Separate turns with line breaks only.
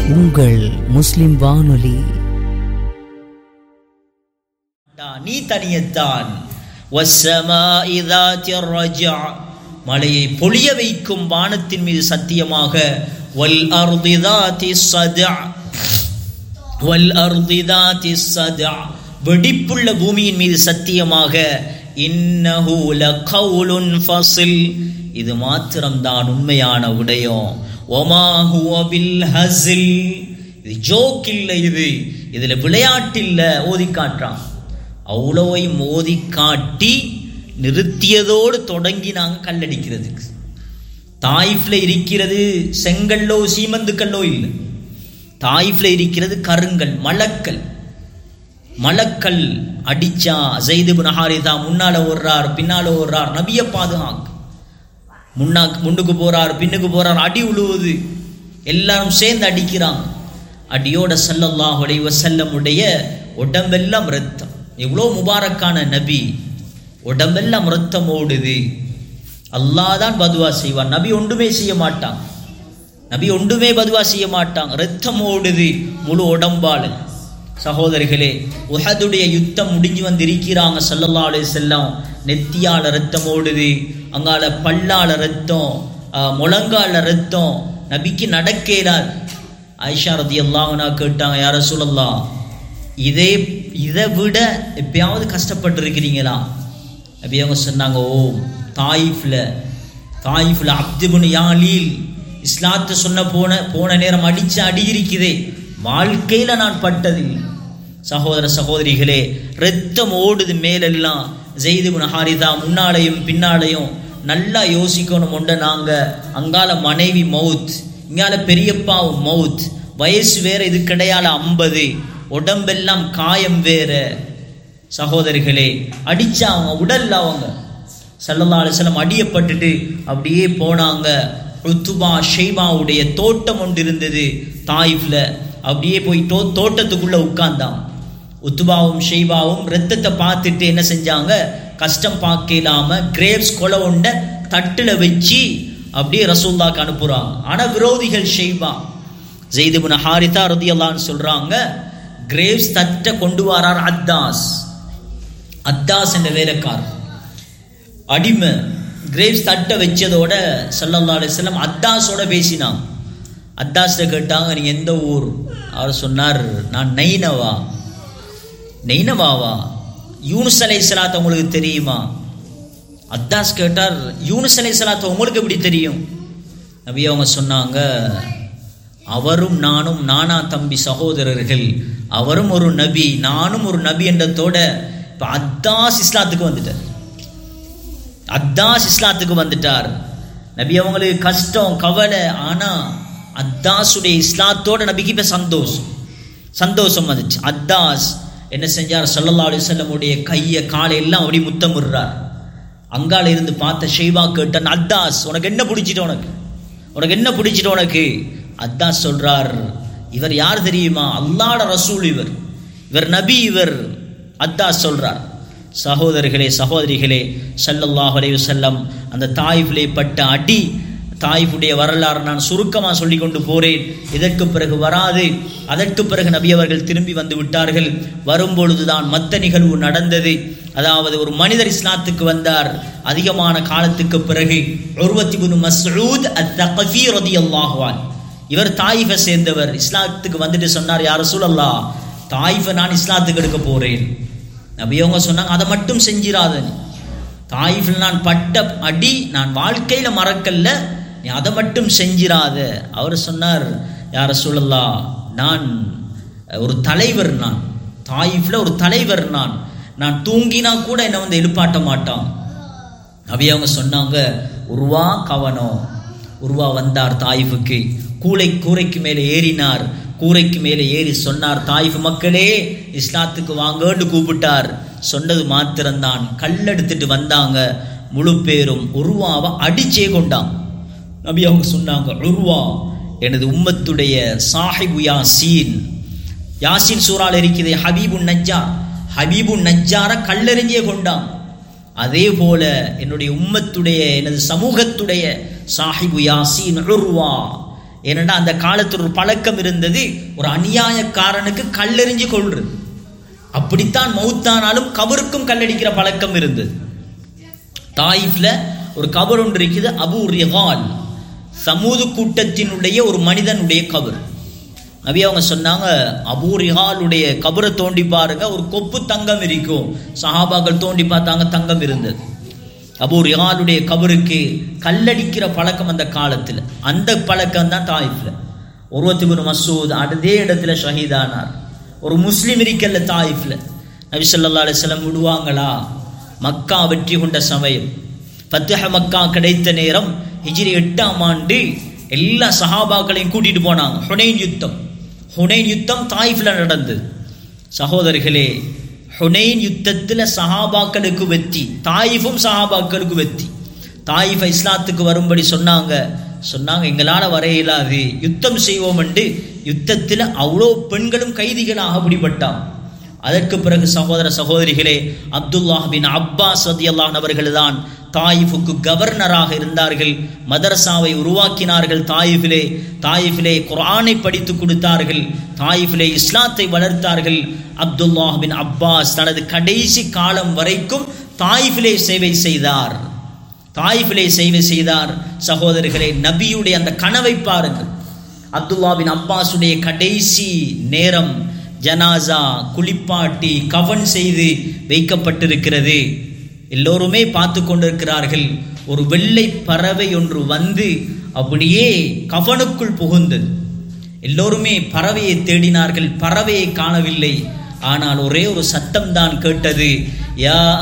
உங்கள் முஸ்லிம் வானொலி
நீ தனியத்தான் வஸ்ஸமாஇ ذاتِ الرجع மலையை பொழிய வைக்கும் வானத்தின் மீது சத்தியமாக வல் அர்தி ذاتِ الصدع வல் அர்தி ذاتِ الصدع வெடிப்புள்ள பூமியின் மீது சத்தியமாக இன்னஹு லகவுலுன் ஃபஸில் இது மாத்திரம்தான் உண்மையான விடயம் ஒமா ஹுவ பில் ஹஸில் இது ஜோக் இல்லை இது இதுல விளையாட்டு இல்லை ஓதி காட்டுறான் அவ்வளோவையும் மோதி காட்டி நிறுத்தியதோடு தொடங்கி நாங்கள் கல்லடிக்கிறதுக்கு தாயிஃப்ல இருக்கிறது செங்கல்லோ சீமந்து கல்லோ இல்லை தாயிஃப்ல இருக்கிறது கருங்கல் மலக்கல் மலக்கல் அடிச்சா ஜெய்து நஹாரிதா முன்னால ஓடுறார் பின்னால ஓடுறார் நபிய பாதுகாக்கு முன்னா முன்னுக்கு போறார் பின்னுக்கு போறார் அடி உழுவுது எல்லாரும் சேர்ந்து அடிக்கிறாங்க அடியோட சல்லல்லாஹு அலைஹி வஸல்லமுடைய உடம்பெல்லாம் ரத்தம் எவ்வளோ முபாரக்கான நபி உடம்பெல்லாம் ரத்தம் ஓடுது அல்லாஹ் தான் பதுவா செய்வான் நபி ஒன்றுமே செய்ய மாட்டான் நபி ஒன்றுமே பதுவா செய்ய மாட்டாங்க ரத்தம் ஓடுது முழு உடம்பால சகோதரிகளே உஹதுடைய யுத்தம் முடிஞ்சு வந்து இருக்கிறாங்க சல்லல்லா அலைஹி செல்லம் நெத்தியால ரத்தம் ஓடுது அங்கால பல்லால ரத்தம் ஆஹ், முழங்கால ரத்தம் நபிக்கு நடக்கேலாது ஆயிஷா ரதி அல்லாஹனா கேட்டாங்க யார சொல்லலாம் இதே இதை விட எப்பயாவது கஷ்டப்பட்டிருக்கிறீங்களா நபி அவங்க சொன்னாங்க ஓ தாயிஃப்ல தாயிஃப்ல அப்துபுன் யாலீல் இஸ்லாத்தை சொன்ன போன போன நேரம் அடிச்சு அடி இருக்குதே வாழ்க்கையில நான் பட்டதில்லை சகோதர சகோதரிகளே ரத்தம் ஓடுது மேலெல்லாம் ஜெய்துபுன் ஹாரிதா முன்னாலையும் பின்னாலையும் நல்லா யோசிக்கணும் உண்ட நாங்க அங்கால மனைவி மவுத் இங்கால பெரியப்பாவும் மவுத் வயசு வேற இது கிடையால ஐம்பது உடம்பெல்லாம் காயம் வேற சகோதரிகளே அடிச்சா அவங்க உடல்ல அவங்க சல்லல்லா அலிஸ்லாம் அடியப்பட்டுட்டு அப்படியே போனாங்க ருத்துபா ஷெய்பாவுடைய தோட்டம் ஒன்று இருந்தது தாயிஃப்ல அப்படியே போய் தோ தோட்டத்துக்குள்ள உட்கார்ந்தான் உத்துபாவும் ஷெய்பாவும் ரத்தத்தை பார்த்துட்டு என்ன செஞ்சாங்க கஷ்டம் பார்க்கலாம கிரேப்ஸ் கொலை உண்ட தட்டுல வச்சு அப்படியே ரசூல்லாக்கு அனுப்புறாங்க ஆனா விரோதிகள் ஷெய்பா ஜெய்துபுன் ஹாரிதா ரதியல்லான்னு சொல்றாங்க கிரேவ்ஸ் தட்டை கொண்டு வரார் அத்தாஸ் அத்தாஸ் என்ற வேலைக்காரர் அடிமை கிரேவ்ஸ் தட்டை வச்சதோட சல்லல்லா அலிஸ்லாம் அத்தாஸோட பேசினான் அத்தாஸ்ட கேட்டாங்க நீ எந்த ஊர் அவர் சொன்னார் நான் நைனவா நெய்னவாவா யூனுஸ் அலை சலாத் உங்களுக்கு தெரியுமா அத்தாஸ் கேட்டார் யூனுஸ் அலை சலாத் உங்களுக்கு எப்படி தெரியும் நபி அவங்க சொன்னாங்க அவரும் நானும் நானா தம்பி சகோதரர்கள் அவரும் ஒரு நபி நானும் ஒரு நபி என்றதோட இப்போ அத்தாஸ் இஸ்லாத்துக்கு வந்துட்டார் அத்தாஸ் இஸ்லாத்துக்கு வந்துட்டார் நபி அவங்களுக்கு கஷ்டம் கவலை ஆனா அத்தாஸுடைய இஸ்லாத்தோட நபிக்கு இப்ப சந்தோஷம் சந்தோஷம் வந்துச்சு அத்தாஸ் என்ன செஞ்சார் சல்லல்லா அலிசல்லமுடைய கையை காலை எல்லாம் அப்படி முத்தமிடுறார் அங்கால இருந்து பார்த்த ஷெய்வா கேட்டான் அத்தாஸ் உனக்கு என்ன பிடிச்சிட்டு உனக்கு உனக்கு என்ன பிடிச்சிட்டு உனக்கு அத்தாஸ் சொல்றார் இவர் யார் தெரியுமா அல்லாட ரசூல் இவர் இவர் நபி இவர் அத்தாஸ் சொல்றார் சகோதரர்களே சகோதரிகளே ஸல்லல்லாஹு அலைஹி வஸல்லம் அந்த தாயிஃபிலே பட்ட அடி தாயிஃபுடைய வரலாறு நான் சுருக்கமாக சொல்லி கொண்டு போறேன் இதற்கு பிறகு வராது அதற்கு பிறகு நபி அவர்கள் திரும்பி வந்து விட்டார்கள் வரும்பொழுதுதான் மத்த நிகழ்வு நடந்தது அதாவது ஒரு மனிதர் இஸ்லாத்துக்கு வந்தார் அதிகமான காலத்துக்கு பிறகு உருவத்தி குனு மஸ்ஊத் அத்-தகஃபி ரலியல்லாஹு அன்ஹு இவர் தாயிஃபை சேர்ந்தவர் இஸ்லாத்துக்கு வந்துட்டு சொன்னார் யார் சூழல்லா தாயிஃபை நான் இஸ்லாத்துக்கு எடுக்க போறேன் நபி அவங்க சொன்னாங்க அதை மட்டும் செஞ்சிராத நீ தாயிஃபில் நான் பட்ட அடி நான் வாழ்க்கையில மறக்கல்ல நீ அதை மட்டும் செஞ்சிராத அவர் சொன்னார் யார சூழல்லா நான் ஒரு தலைவர் நான் தாயிஃப்ல ஒரு தலைவர் நான் நான் தூங்கினா கூட என்னை வந்து எழுப்பாட்ட மாட்டான் நபி அவங்க சொன்னாங்க உருவா கவனம் உருவா வந்தார் தாயிஃபுக்கு கூளை கூரைக்கு மேலே ஏறினார் கூரைக்கு மேலே ஏறி சொன்னார் தாயிஃப் மக்களே இஸ்லாத்துக்கு வாங்கன்னு கூப்பிட்டார் சொன்னது மாத்திரம்தான் கல்லெடுத்துட்டு வந்தாங்க முழு பேரும் உருவாவை அடிச்சே கொண்டான் நபி அவங்க சொன்னாங்க உருவா எனது உம்மத்துடைய சாஹிபு யாசீன் யாசின் சூறால் இருக்கிறது ஹபீபு நஜ்ஜார் ஹபீபு நஜ்ஜார கல்லெறிஞ்சே கொண்டான் அதே போல என்னுடைய உம்மத்துடைய எனது சமூகத்துடைய சாஹிபு யாசீன் உருவா ஏனென்றால் அந்த காலத்தில் ஒரு பழக்கம் இருந்தது ஒரு அநியாயக்காரனுக்கு கல்லெறிஞ்சு கொள்றது அப்படித்தான் மௌத்தானாலும் கபருக்கும் கல்லடிக்கிற பழக்கம் இருந்தது தாயிஃப்ல ஒரு கபர் ஒன்று இருக்குது அபு ரிஹால் சமூது கூட்டத்தினுடைய ஒரு மனிதனுடைய கபர் நபி அவங்க சொன்னாங்க அபூ ரிஹாலுடைய கபரை தோண்டி பாருங்க ஒரு கொப்பு தங்கம் இருக்கும் சஹாபாக்கள் தோண்டி பார்த்தாங்க தங்கம் இருந்தது அபூ ரிஹாலுடைய கபருக்கு கல்லடிக்கிற பழக்கம் அந்த காலத்தில் அந்த பழக்கம் தான் தாயிஃப்ல ஒருவத்துக்கு மசூத் அதே இடத்துல ஷஹீதானார் ஒரு முஸ்லீம் இருக்கல்ல தாயிஃப்ல நபி ஸல்லல்லாஹு அலைஹி வஸல்லம் விடுவாங்களா மக்கா வெற்றி கொண்ட சமயம் ஃபத்ஹ மக்கா கிடைத்த நேரம் ஹிஜ்ரி எட்டாம் ஆண்டு எல்லா சஹாபாக்களையும் கூட்டிட்டு போனாங்க ஹுனைன் யுத்தம் ஹுனைன் யுத்தம் தாயிஃப்ல நடந்தது சகோதரர்களே ஹுனைன் யுத்தத்தில் சஹாபாக்களுக்கு வெற்றி தாயிஃபும் சஹாபாக்களுக்கு வெற்றி தாயிஃபை இஸ்லாத்துக்கு வரும்படி சொன்னாங்க சொன்னாங்க எங்களால் வர இயலாது யுத்தம் செய்வோம் என்று யுத்தத்தில் அவ்வளோ பெண்களும் கைதிகளாக பிடிபட்டான் அதற்கு பிறகு சகோதர சகோதரிகளே அப்துல்லாஹ் பின் அப்பாஸ் ரதியல்லான் அவர்கள் தான் தாயிஃபுக்கு கவர்னராக இருந்தார்கள் மதரசாவை உருவாக்கினார்கள் தாயிஃபிலே தாயிஃபிலே குர்ஆனை படித்து கொடுத்தார்கள் தாயிஃபிலே இஸ்லாத்தை வளர்த்தார்கள் அப்துல்லாஹ் பின் அப்பாஸ் தனது கடைசி காலம் வரைக்கும் தாயிஃபிலே சேவை செய்தார் தாயிஃபிலே சேவை செய்தார் சகோதரர்களே நபியுடைய அந்த கனவை பாருங்கள் அப்துல்லா பின் அப்பாஸுடைய கடைசி நேரம் ஜனாசா குளிப்பாட்டி கவன் செய்து வைக்கப்பட்டிருக்கிறது எல்லோருமே பார்த்து கொண்டிருக்கிறார்கள் ஒரு வெள்ளை பறவை ஒன்று வந்து அப்படியே கவனுக்குள் புகுந்தது எல்லோருமே பறவையை தேடினார்கள் பறவையை காணவில்லை ஆனால் ஒரே ஒரு சத்தம் தான் கேட்டது யா